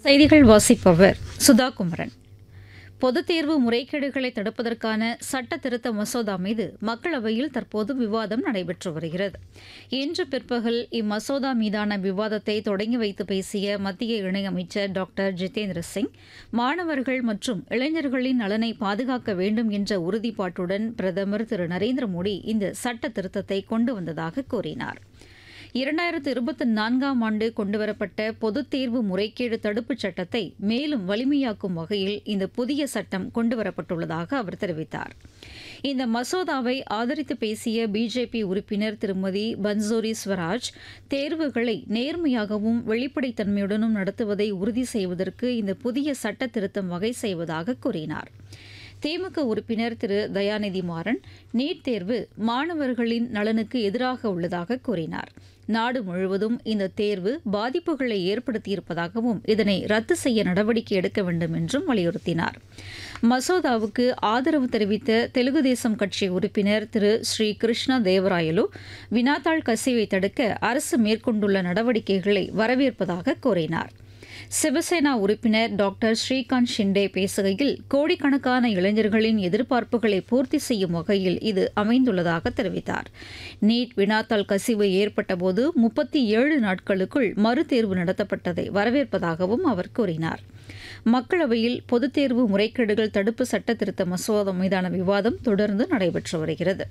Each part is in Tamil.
செய்திகள் வாசிப்பவர் சுதா குமரன் பொதுத் தேர்வு முறைகேடுகளை தடுப்பதற்கான சட்ட திருத்த மசோதா மீது மக்களவையில் தற்போது விவாதம் நடைபெற்று வருகிறது இன்று பிற்பகல் இம்மசோதா மீதான விவாதத்தை தொடங்கி வைத்து பேசிய மத்திய இணையமைச்சர் டாக்டர் ஜிதேந்திர சிங் மாணவர்கள் மற்றும் இளைஞர்களின் நலனை பாதுகாக்க வேண்டும் என்ற உறுதிப்பாட்டுடன் பிரதமர் திரு நரேந்திர மோடி இந்த சட்ட திருத்தத்தை கொண்டு வந்ததாக கூறினார் இரண்டாயிரத்து இருபத்தி நான்காம் ஆண்டு கொண்டுவரப்பட்ட பொதுத் தேர்வு முறைகேடு தடுப்புச் சட்டத்தை மேலும் வலிமையாக்கும் வகையில் இந்த புதிய சட்டம் கொண்டுவரப்பட்டுள்ளதாக அவர் தெரிவித்தார் இந்த மசோதாவை ஆதரித்து பேசிய பிஜேபி உறுப்பினர் திருமதி பன்சோரி ஸ்வராஜ் தேர்வுகளை நேர்மையாகவும் வெளிப்படைத்தன்மையுடனும் நடத்துவதை உறுதி செய்வதற்கு இந்த புதிய சட்ட திருத்தம் வகை செய்வதாக கூறினார் திமுக உறுப்பினர் திரு தயாநிதி மாறன் நீட் தேர்வு மாணவர்களின் நலனுக்கு எதிராக உள்ளதாக கூறினார் நாடு முழுவதும் இந்த தேர்வு பாதிப்புகளை ஏற்படுத்தியிருப்பதாகவும் இதனை ரத்து செய்ய நடவடிக்கை எடுக்க வேண்டும் என்றும் வலியுறுத்தினார் மசோதாவுக்கு ஆதரவு தெரிவித்த தெலுங்கு தேசம் கட்சி உறுப்பினர் திரு ஸ்ரீ கிருஷ்ணா தேவராயலு வினாத்தாள் கசிவை தடுக்க அரசு மேற்கொண்டுள்ள நடவடிக்கைகளை வரவேற்பதாக கூறினார் சிவசேனா உறுப்பினர் டாக்டர் ஸ்ரீகாந்த் ஷிண்டே பேசுகையில் கோடிக்கணக்கான இளைஞர்களின் எதிர்பார்ப்புகளை பூர்த்தி செய்யும் வகையில் இது அமைந்துள்ளதாக தெரிவித்தார் நீட் வினாத்தாள் கசிவு ஏற்பட்டபோது முப்பத்தி ஏழு நாட்களுக்குள் மறுதேர்வு நடத்தப்பட்டதை வரவேற்பதாகவும் அவர் கூறினார் மக்களவையில் பொதுத் தேர்வு முறைகேடுகள் தடுப்பு சட்ட திருத்த மசோதா மீதான விவாதம் தொடர்ந்து நடைபெற்று வருகிறது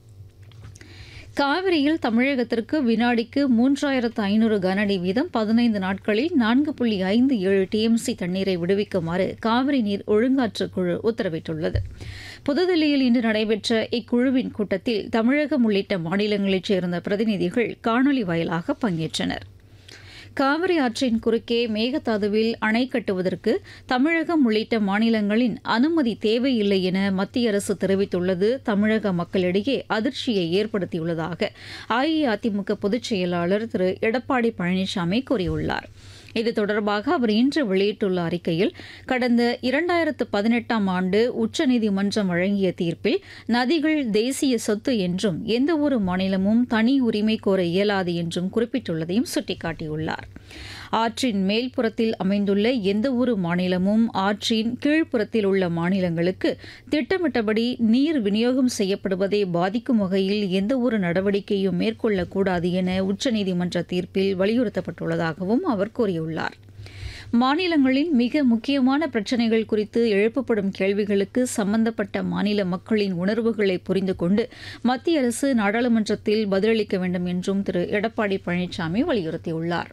காவிரியில் தமிழகத்திற்கு வினாடிக்கு மூன்றாயிரத்து ஐநூறு கனஅடி வீதம் பதினைந்து நாட்களில் நான்கு புள்ளி ஐந்து ஏழு டிஎம்சி தண்ணீரை விடுவிக்குமாறு காவிரி நீர் ஒழுங்காற்று குழு உத்தரவிட்டுள்ளது புதுதில்லியில் இன்று நடைபெற்ற இக்குழுவின் கூட்டத்தில் தமிழகம் உள்ளிட்ட மாநிலங்களைச் சேர்ந்த பிரதிநிதிகள் காணொலி வாயிலாக பங்கேற்றனர் காவிரி ஆற்றின் குறுக்கே மேகதாதுவில் அணை கட்டுவதற்கு தமிழகம் உள்ளிட்ட மாநிலங்களின் அனுமதி தேவையில்லை என மத்திய அரசு தெரிவித்துள்ளது தமிழக மக்களிடையே அதிர்ச்சியை ஏற்படுத்தியுள்ளதாக அஇஅதிமுக பொதுச் செயலாளர் திரு எடப்பாடி பழனிசாமி கூறியுள்ளார் இது தொடர்பாக அவர் இன்று வெளியிட்டுள்ள அறிக்கையில் கடந்த இரண்டாயிரத்து பதினெட்டாம் ஆண்டு உச்சநீதிமன்றம் வழங்கிய தீர்ப்பில் நதிகள் தேசிய சொத்து என்றும் எந்தவொரு மாநிலமும் தனி உரிமை கோர இயலாது என்றும் குறிப்பிட்டுள்ளதையும் சுட்டிக்காட்டியுள்ளார் ஆற்றின் மேல்புறத்தில் அமைந்துள்ள எந்தவொரு மாநிலமும் ஆற்றின் கீழ்ப்புறத்தில் உள்ள மாநிலங்களுக்கு திட்டமிட்டபடி நீர் விநியோகம் செய்யப்படுவதை பாதிக்கும் வகையில் எந்தவொரு நடவடிக்கையும் மேற்கொள்ளக்கூடாது என உச்சநீதிமன்ற தீர்ப்பில் வலியுறுத்தப்பட்டுள்ளதாகவும் அவர் கூறியுள்ளார் மாநிலங்களின் மிக முக்கியமான பிரச்சினைகள் குறித்து எழுப்பப்படும் கேள்விகளுக்கு சம்பந்தப்பட்ட மாநில மக்களின் உணர்வுகளை புரிந்து கொண்டு மத்திய அரசு நாடாளுமன்றத்தில் பதிலளிக்க வேண்டும் என்றும் திரு எடப்பாடி பழனிசாமி வலியுறுத்தியுள்ளார்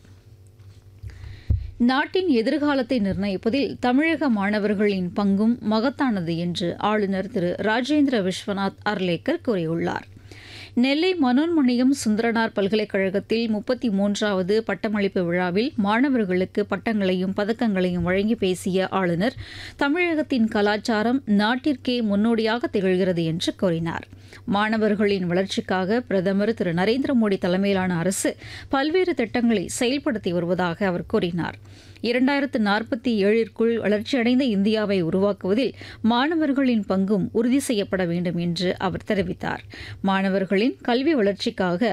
நாட்டின் எதிர்காலத்தை நிர்ணயிப்பதில் தமிழக மாணவர்களின் பங்கும் மகத்தானது என்று ஆளுநர் திரு ராஜேந்திர விஸ்வநாத் அர்லேக்கர் கூறியுள்ளார் நெல்லை மனோன்மணியம் சுந்தரனார் பல்கலைக்கழகத்தில் முப்பத்தி மூன்றாவது பட்டமளிப்பு விழாவில் மாணவர்களுக்கு பட்டங்களையும் பதக்கங்களையும் வழங்கி பேசிய ஆளுநர் தமிழகத்தின் கலாச்சாரம் நாட்டிற்கே முன்னோடியாக திகழ்கிறது என்று கூறினார் மாணவர்களின் வளர்ச்சிக்காக பிரதமர் திரு நரேந்திர மோடி தலைமையிலான அரசு பல்வேறு திட்டங்களை செயல்படுத்தி வருவதாக அவர் கூறினார் இரண்டாயிரத்து நாற்பத்தி ஏழிற்குள் வளர்ச்சியடைந்த இந்தியாவை உருவாக்குவதில் மாணவர்களின் பங்கும் உறுதி செய்யப்பட வேண்டும் என்று அவர் தெரிவித்தார் மாணவர்களின் கல்வி வளர்ச்சிக்காக